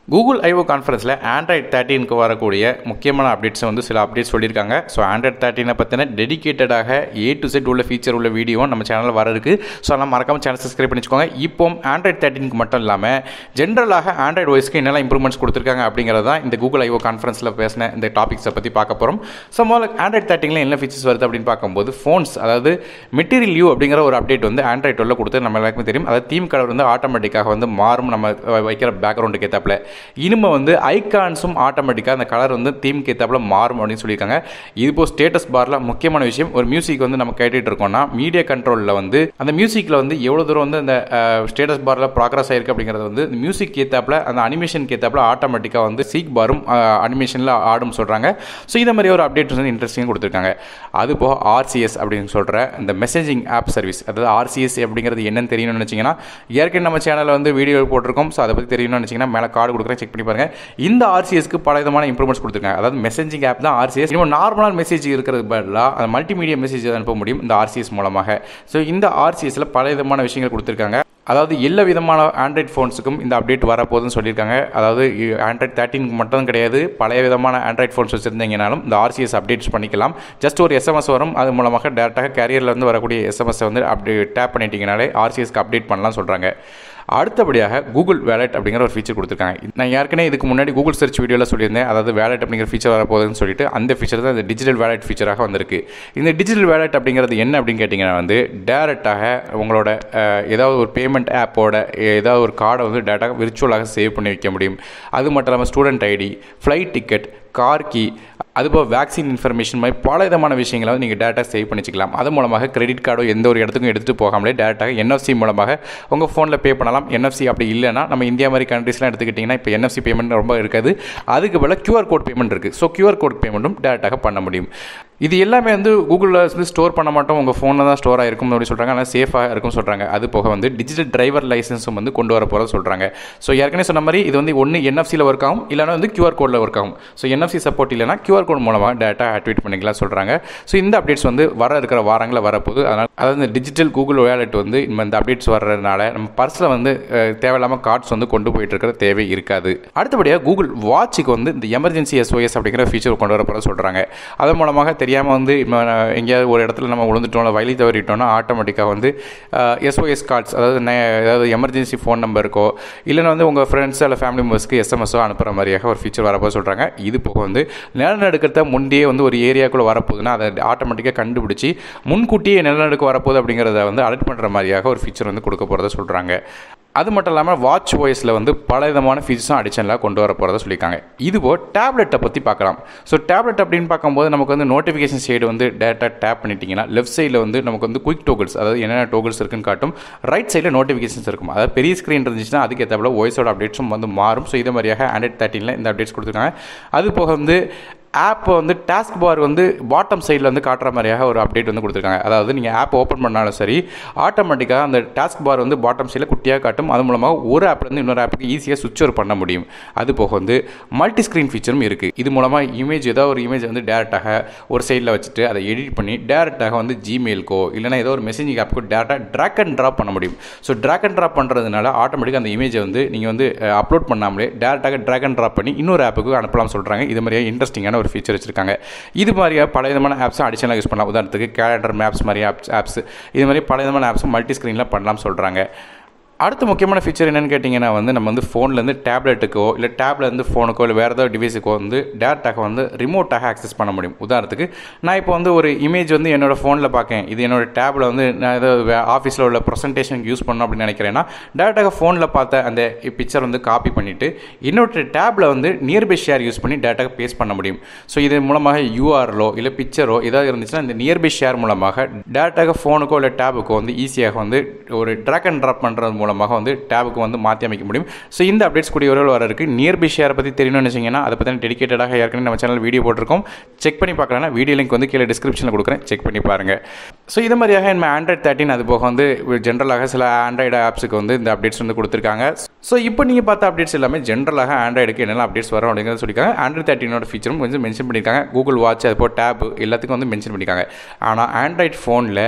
Google IO கான்ஃபரன்ஸில் Android தேர்ட்டீனுக்கு வரக்கூடிய முக்கியமான அப்டேட்ஸை வந்து சில அப்டேட்ஸ் சொல்லியிருக்காங்க ஸோ ஆண்ட்ராய்ட் தேர்ட்டினை பற்றின டெடிகேட்டடாக ஏ டு செட் உள்ள ஃபீச்சர் உள்ள வீடியோ நம்ம சேனலில் வர இருக்குது ஸோ அதெல்லாம் மறக்காம சேனல் சப்ஸ்கிரைப் பண்ணிச்சுக்கோங்க இப்போ ஆண்ட்ராய்ட் தேர்ட்டினுக்கு மட்டும் இல்லாமல் ஜென்ரலாக ஆண்ட்ராய்டு ஒய்ஸ்க்கு என்னெல்லாம் இம்ப்ரூவ்மெண்ட்ஸ் கொடுத்துருக்காங்க அப்படிங்கிறது தான் இந்த கூகுள் ஐஓ கான்ஃபரன்ஸில் பேசின இந்த டாபிக்ஸை பற்றி பார்க்க போகிறோம் ஸோ முதல்ல ஆண்ட்ராய்ட் தேர்ட்டினில் என்ன ஃபீச்சர்ஸ் வருது அப்படின்னு பார்க்கும்போது ஃபோன்ஸ் அதாவது மெட்டீரியல் யூ அப்படிங்கிற ஒரு அப்டேட் வந்து ஆண்ட்ராய்ட் உள்ள கொடுத்து நம்ம எல்லாருக்குமே தெரியும் அதாவது தீம் கலர் வந்து ஆட்டோமேட்டிக்காக வந்து மாறும் நம்ம வைக்கிற பேக்ரவுண்டுக்கு ஏற்றாப்புல இனிமே வந்து ஐகான்ஸும் ஆட்டோமேட்டிக்காக அந்த கலர் வந்து தீம்க்கு ஏற்றாப்புல மாறும் அப்படின்னு சொல்லியிருக்காங்க இது இப்போ ஸ்டேட்டஸ் பாரில் முக்கியமான விஷயம் ஒரு மியூசிக் வந்து நம்ம கேட்டுட்டு இருக்கோம்னா மீடியா கண்ட்ரோலில் வந்து அந்த மியூசிக்கில் வந்து எவ்வளோ தூரம் வந்து அந்த ஸ்டேட்டஸ் பாரில் ப்ராக்ரஸ் ஆயிருக்கு அப்படிங்கிறது வந்து இந்த மியூசிக் ஏற்றாப்புல அந்த அனிமேஷன் ஏற்றாப்புல ஆட்டோமேட்டிக்காக வந்து சீக் பாரும் அனிமேஷனில் ஆடும் சொல்கிறாங்க ஸோ இந்த மாதிரி ஒரு அப்டேட் வந்து இன்ட்ரெஸ்டிங் கொடுத்துருக்காங்க அது போக ஆர்சிஎஸ் அப்படின்னு சொல்கிற இந்த மெசேஜிங் ஆப் சர்வீஸ் அதாவது ஆர்சிஎஸ் அப்படிங்கிறது என்னன்னு தெரியணும்னு நினச்சிங்கன்னா ஏற்கனவே நம்ம சேனலில் வந்து வீடியோ போட்டிருக்கோம் ஸோ அதை பற்றி தெரியணும்னு நினச்சிங்கன்னா மேலே கார்டு கொடுக்குறேன் செக் பண்ணி பாருங்கள் இந்த ஆர்சிஎஸ்க்கு பல விதமான இம்ப்ரூவ்மெண்ட்ஸ் கொடுத்துருக்காங்க அதாவது மெசேஜிங் ஆப் தான் ஆர்சிஎஸ் இன்னும் நார்மலான மெசேஜ் இருக்கிறது பதிலாக அந்த மல்டிமீடியா மெசேஜ் அனுப்ப முடியும் இந்த ஆர்சிஎஸ் மூலமாக ஸோ இந்த ஆர்சிஎஸில் பல விதமான விஷயங்கள் கொடுத்துருக்காங்க அதாவது எல்லா விதமான ஆண்ட்ராய்ட் ஃபோன்ஸுக்கும் இந்த அப்டேட் வரப்போகுதுன்னு சொல்லியிருக்காங்க அதாவது ஆண்ட்ராய்ட் தேர்ட்டினுக்கு மட்டும் கிடையாது பழைய விதமான ஆண்ட்ராய்ட் ஃபோன்ஸ் வச்சுருந்தீங்கனாலும் இந்த ஆர்சிஎஸ் அப்டேட்ஸ் பண்ணிக்கலாம் ஜஸ்ட் ஒரு எஸ்எம்எஸ் வரும் அது மூலமாக டேரெக்டாக கேரியரில் இருந்து வரக்கூடிய எஸ்எம்எஸ் வந்து அப்படி டேப் பண்ணிட்டீங்கனாலே ஆர்சிஎஸ்க்கு அப்டேட் பண்ணலாம் சொல்கிறாங்க அடுத்தபடியாக கூகுள் வேலட் அப்படிங்கிற ஒரு ஃபீச்சர் கொடுத்துருக்காங்க நான் ஏற்கனவே இதுக்கு முன்னாடி கூகுள் சர்ச் வீடியோவில் சொல்லியிருந்தேன் அதாவது வேலட் அப்படிங்கிற ஃபீச்சர் வரப்போகுதுன்னு சொல்லிட்டு அந்த ஃபீச்சர் தான் இந்த டிஜிட்டல் வேலட் ஃபீச்சராக வந்திருக்கு இந்த டிஜிட்டல் வேலட் அப்படிங்கிறது என்ன அப்படின்னு கேட்டிங்கன்னா வந்து டேரெக்டாக உங்களோட ஏதாவது ஒரு பேமெண்ட் ஆப்போட ஏதாவது ஒரு கார்டை வந்து டேரெக்டாக விர்ச்சுவலாக சேவ் பண்ணி வைக்க முடியும் அது மட்டும் இல்லாமல் student ID flight ticket car key அதுபோல் வேக்சின் இன்ஃபர்மேஷன் மாதிரி பல விதமான விஷயங்களை வந்து நீங்கள் டேட்டா சேவ் பண்ணி வச்சுக்கலாம் அது மூலமாக கிரெடிட் கார்டோ எந்த ஒரு இடத்துக்கும் எடுத்துகிட்டு போகாமலே டேரெக்டாக என்எஃப்சி மூலமாக உங்கள் ஃபோனில் பே பண்ணலாம் என்எஃப்சி அப்படி இல்லைனா நம்ம இந்தியா மாதிரி கண்ட்ரீஸ்லாம் எடுத்துக்கிட்டிங்கன்னா இப்போ என்எஃப்சி பேமெண்ட் ரொம்ப இருக்காது அதுக்கு பதிலாக கியூஆர் கோட் பேமெண்ட் இருக்குது ஸோ கியூஆர் கோட் பேமெண்ட்டும் டேரெக்டாக பண்ண முடியும் இது எல்லாமே வந்து கூகுளில் வந்து ஸ்டோர் பண்ண மாட்டோம் உங்கள் ஃபோனில் தான் ஸ்டோர் ஆகிருக்கும் அப்படின்னு சொல்கிறாங்க ஆனால் சேஃபாக இருக்கும் சொல்கிறாங்க அது போக வந்து டிஜிட்டல் டிரைவர் லைசன்ஸும் வந்து கொண்டு வர போகிறத சொல்கிறாங்க ஸோ ஏற்கனவே சொன்ன மாதிரி இது வந்து ஒன்று என்எஃப்சியில் ஒர்க் ஆகும் இல்லைனா வந்து கியூஆர் கோடில் ஒர்க் ஆகும் ஸோ என்எஃப்சி சப்போர்ட் இல்லைனா கியூஆர் கோட் மூலமாக டேட்டா ஆக்டிவேட் பண்ணிக்கலாம் சொல்கிறாங்க ஸோ இந்த அப்டேட்ஸ் வந்து வர இருக்கிற வாரங்களில் வரப்போகுது அதனால் அதாவது இந்த டிஜிட்டல் கூகுள் வேலட் வந்து இந்த அப்டேட்ஸ் வர்றதுனால நம்ம பர்ஸில் வந்து தேவையில்லாமல் கார்ட்ஸ் வந்து கொண்டு போயிட்டு இருக்கிற தேவை இருக்காது அடுத்தபடியாக கூகுள் வாட்சுக்கு வந்து இந்த எமர்ஜென்சி எஸ்ஓஎஸ் அப்படிங்கிற ஃபீச்சர் கொண்டு வர போகிற சொல்கிறாங்க அதன் மூலமாக தெரியாமல் வந்து எங்கேயாவது ஒரு இடத்துல நம்ம விழுந்துட்டோம் வழி தவறிட்டோம்னா ஆட்டோமேட்டிக்காக வந்து எஸ்ஓஎஸ் கார்ட்ஸ் அதாவது ஏதாவது எமர்ஜென்சி ஃபோன் நம்பருக்கோ இல்லைன்னா வந்து உங்கள் ஃப்ரெண்ட்ஸ் அல்ல ஃபேமிலி மெம்பர்ஸ்க்கு எஸ்எம்எஸோ அனுப்புகிற மாதிரியாக ஒரு ஃபீச்சர் வரப்போ சொல்கிறாங்க இது போக வந்து நிலநடுக்கத்தை முந்தையே வந்து ஒரு ஏரியாக்குள்ளே வரப்போகுதுன்னா அதை ஆட்டோமேட்டிக்காக கண்டுபிடிச்சி முன்கூட்டியே நிலநடுக்கம் வரப்போகுது அப்படிங்கிறத வந்து அலர்ட் பண்ணுற மாதிரியாக ஒரு ஃபீச்சர் வந்து கொடுக்க போகிறத சொல்கிறாங்க அது மட்டும் இல்லாமல் வாட்ச் வாய்ஸில் வந்து பல விதமான ஃபீச்சர்ஸும் அடிஷனலாக கொண்டு வர போகிறத சொல்லியிருக்காங்க இதுபோ டேப்லெட்டை பற்றி பார்க்கலாம் ஸோ டேப்லெட் அப்படின்னு பார்க்கும்போது நமக்கு வந்து நோட்டிஃபிகேஷன் சைடு வந்து டேரெக்டாக டேப் பண்ணிட்டீங்கன்னா லெஃப்ட் சைடில் வந்து நமக்கு வந்து குயிக் டோகல்ஸ் அதாவது என்னென்ன டோகல்ஸ் இருக்குன்னு காட்டும் ரைட் சைடில் நோட்டிஃபிகேஷன்ஸ் இருக்கும் அதாவது பெரிய ஸ்க்ரீன் இருந்துச்சுன்னா அதுக்கு ஏற்றப்பல வாய்ஸோட அப்டேட்ஸும் வந்து மாறும் ஸோ இதே மாதிரியாக ஆண்ட்ராய்ட் தேர்ட்டினில் இந்த அப்டேட்ஸ் கொடுத்துருக்காங்க அது போக வந்து ஆப்பை வந்து டாஸ்க் பார் வந்து பாட்டம் சைடில் வந்து காட்டுற மாதிரியாக ஒரு அப்டேட் வந்து கொடுத்துருக்காங்க அதாவது நீங்கள் ஆப் ஓப்பன் பண்ணாலும் சரி ஆட்டோமேட்டிக்காக அந்த டாஸ்க் பார் வந்து பாட்டம் சைடில் குட்டியாக காட்டும் அது மூலமாக ஒரு ஆப்லேருந்து இன்னொரு ஆப்புக்கு ஈஸியாக சுவிட்ச் ஓவர் பண்ண முடியும் அது போக வந்து மல்டி ஸ்க்ரீன் ஃபீச்சரும் இருக்குது இது மூலமாக இமேஜ் ஏதாவது ஒரு இமேஜ் வந்து டேரெக்டாக ஒரு சைடில் வச்சுட்டு அதை எடிட் பண்ணி டேரெக்டாக வந்து ஜிமெயிலுக்கோ இல்லைனா ஏதோ ஒரு மெசேஜிங் ஆப்புக்கோ டேரெக்டாக ட்ராக் அண்ட் ட்ராப் பண்ண முடியும் ஸோ ட்ராக் அண்ட் ட்ராப் பண்ணுறதுனால ஆட்டோமேட்டிக்காக அந்த இமேஜை வந்து நீங்கள் வந்து அப்லோட் பண்ணாமலே டேரெக்டாக ட்ராக் அண்ட் ட்ராப் பண்ணி இன்னொரு ஆப்புக்கு அனுப்பலாம் சொல்கிறாங்க இது மாதிரியாக இன்ட்ரெஸ்டிங்கான ஒரு ஃபீச்சர் வச்சுருக்காங்க இது மாதிரியாக பல விதமான ஆப்ஸும் அடிஷனலாக யூஸ் பண்ணலாம் உதாரணத்துக்கு கேலண்டர் மேப்ஸ் மாதிரி ஆப்ஸ் ஆப்ஸ் இது மாதிரி பல விதமான ஆப்ஸும் மல்டி ஸ்க்ரீனில் பண்ணலாம் சொல்கிறாங்க அடுத்த முக்கியமான ஃபீச்சர் என்னென்னு கேட்டிங்கன்னா வந்து நம்ம வந்து ஃபோன்லேருந்து டேப்லெட்டுக்கோ இல்லை டேப்லேருந்து ஃபோனுக்கோ இல்லை வேறு ஏதாவது டிவைஸுக்கோ வந்து டேரெக்டாக வந்து ரிமோட்டாக ஆக்சஸ் பண்ண முடியும் உதாரணத்துக்கு நான் இப்போ வந்து ஒரு இமேஜ் வந்து என்னோடய ஃபோனில் பார்க்கேன் இது என்னோடய டேப்பில் வந்து நான் ஏதாவது ஆஃபீஸில் உள்ள ப்ரெசன்டேஷனுக்கு யூஸ் பண்ணணும் அப்படின்னு நினைக்கிறேன்னா டேரெக்டாக ஃபோனில் பார்த்த அந்த பிக்சர் வந்து காப்பி பண்ணிவிட்டு இன்னொரு டேப்பில் வந்து நியர்பை ஷேர் யூஸ் பண்ணி டேரெக்டாக பேஸ்ட் பண்ண முடியும் ஸோ இது மூலமாக யூஆர்லோ இல்லை பிக்சரோ ஏதாவது இருந்துச்சுன்னா இந்த நியர்பை ஷேர் மூலமாக டேரெக்டாக ஃபோனுக்கோ இல்லை டேபுக்கோ வந்து ஈஸியாக வந்து ஒரு ட்ராக் அண்ட் ட்ராப் பண்ணுறது மூலம் மூலமாக வந்து டேபுக்கு வந்து மாற்றி அமைக்க முடியும் ஸோ இந்த அப்டேட்ஸ் கூடிய ஒரு வர இருக்குது நியர்பை ஷேரை பற்றி தெரியணும்னு வச்சிங்கன்னா அதை பற்றி டெடிக்கேட்டடாக ஏற்கனவே நம்ம சேனல் வீடியோ போட்டிருக்கோம் செக் பண்ணி பார்க்கலன்னா வீடியோ லிங்க் வந்து கீழே டிஸ்கிரிப்ஷனில் கொடுக்குறேன் செக் பண்ணி பாருங்கள் ஸோ இது மாதிரியாக நம்ம ஆண்ட்ராய்ட் தேர்ட்டின் அது போக வந்து ஜென்ரலாக சில ஆண்ட்ராய்டு ஆப்ஸுக்கு வந்து இந்த அப்டேட்ஸ் வந்து கொடுத்துருக்காங்க ஸோ இப்போ நீங்கள் பார்த்த அப்டேட்ஸ் எல்லாமே ஜென்ரலாக ஆண்ட்ராய்டுக்கு என்னென்ன அப்டேட்ஸ் வரும் அப்படிங்கிறத சொல்லியிருக்காங்க ஆண்ட்ராய்ட் தேர்ட்டினோட ஃபீச்சரும் கொஞ்சம் மென்ஷன் பண்ணியிருக்காங்க கூகுள் வாட்ச் அது போல் டேப் எல்லாத்துக்கும் வந்து மென்ஷன் பண்ணியிருக்காங்க ஆனால் ஆண்ட்ராய்ட் ஃபோனில்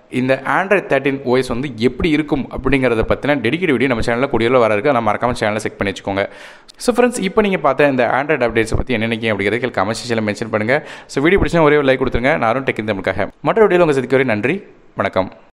இந்த ஆண்ட்ராய்ட் தேர்ட்டின் ஓஎஸ் வந்து எப்படி இருக்கும் அப்படிங்கிறத பற்றின டெடிக்கேட் வீடியோ நம்ம சேனலில் கூடியில் வர இருக்குது நம்ம மறக்காம சேனலை செக் பண்ணி வச்சுக்கோங்க ஸோ ஃப்ரெண்ட்ஸ் இப்போ நீங்கள் பார்த்த இந்த ஆண்ட்ராய்ட் அப்டேட்ஸை பற்றி என்ன நினைக்கிங்க அப்படிங்கிறத கமெண்ட் செக்ஷனில் மென்ஷன் பண்ணுங்கள் ஸோ வீடியோ பிடிச்சா ஒரே ஒரு லைக் கொடுத்துருங்க நானும் டெக் தமிழுக்காக மற்ற வீடியோவில் உங்கள் சதிக்கு வரை நன்றி வணக்கம்